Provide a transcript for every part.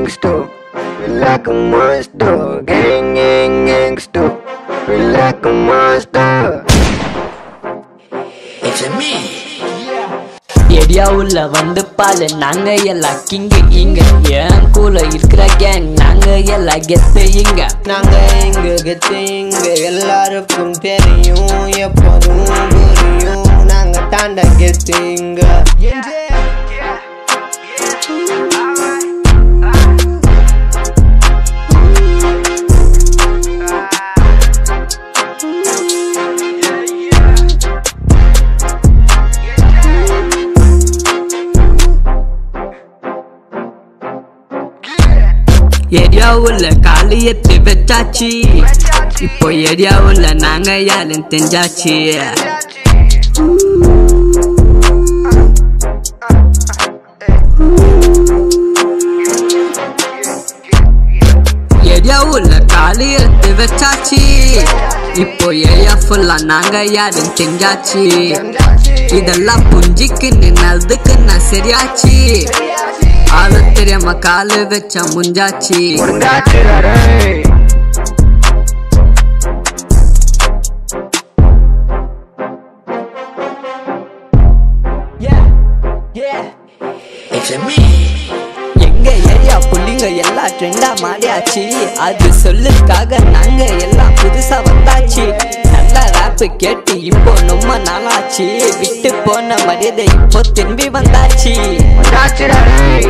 gangster. We like a monster. Gang, gang, gangster. We like a monster. It's a me. ஏரியாவுல வந்து பாரு நாங்க எல்லாம் king இங்க என் கூட இருக்கிற கேங் நாங்க எல்லாம் கெத்து இங்க நாங்க இங்க கெத்து இங்க எல்லாருக்கும் தெரியும் எப்போதும் புரியும் நாங்க தாண்ட கெத்து இங்க ஏரியாவுல காலியத்து வச்சாச்சு இப்போ ஏரியாவுல நாங்க யாரும் தெரிஞ்சாச்சு ஏரியாவுல காலியத்து வச்சாச்சு இப்போ ஏரியா ஃபுல்லா நாங்க யாரும் தெரிஞ்சாச்சு இதெல்லாம் புஞ்சிக்கு நின்னதுக்கு நான் சரியாச்சு ஆளு தெரியாம காலு வச்சா முஞ்சாச்சு முடிஞ்சாச்சுடா டேய். It's a me. எங்க ஏரியா புள்ளிங்க எல்லாம் ட்ரெண்டா மாறியாச்சு அது சொல்லுக்காக நாங்க எல்லாம் புதுசா வந்தாச்சு நல்ல ரேப் கேட்டு இப்போ ரொம்ப நாளாச்சு விட்டு போன மரியாதை இப்போ திரும்பி வந்தாச்சு முடிஞ்சாச்சுடா டேய்.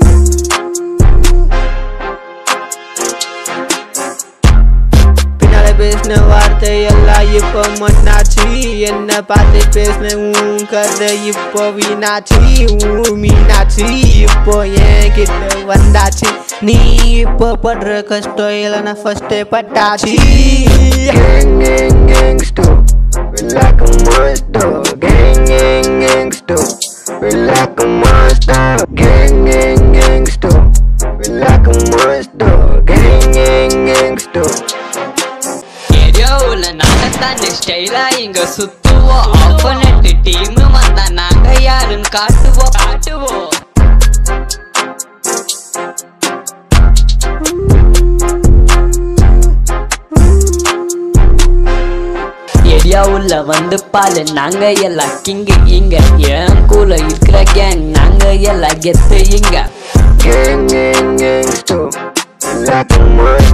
பின்னால பேசின வார்த்தை எல்லாம் இப்போ மண்ணாச்சு என்ன பார்த்து பேசின உன் கதை இப்போ வீணாச்சு உன் மீனாச்சு இப்போ என் கிட்ட வந்தாச்சு நீ இப்போ படுற கஷ்டம் இல்லைன்னா ஃபர்ஸ்டே பட்டாச்சு Gang, gang, gangster. We like a monster. Gang, gang, gangster. We like a monster. Gang, gang, gangster. We like a monster. Gang, gang, gangster. ஏரியாவுல நாங்க தானே ஸ்டைலா இங்க சுத்துவோம் ஆப்போனட் டீம் வந்தா நாங்க யாருன்னு காட்டுவோம் காட்டுவோம் ஏரியாவுல வந்து பாரு நாங்க எல்லாம் கிங்கு இங்க என் கூட இருக்கிற கேங் நாங்க எல்லாம் கெத்து இங்க Gang, gang, gangster. We like a monster.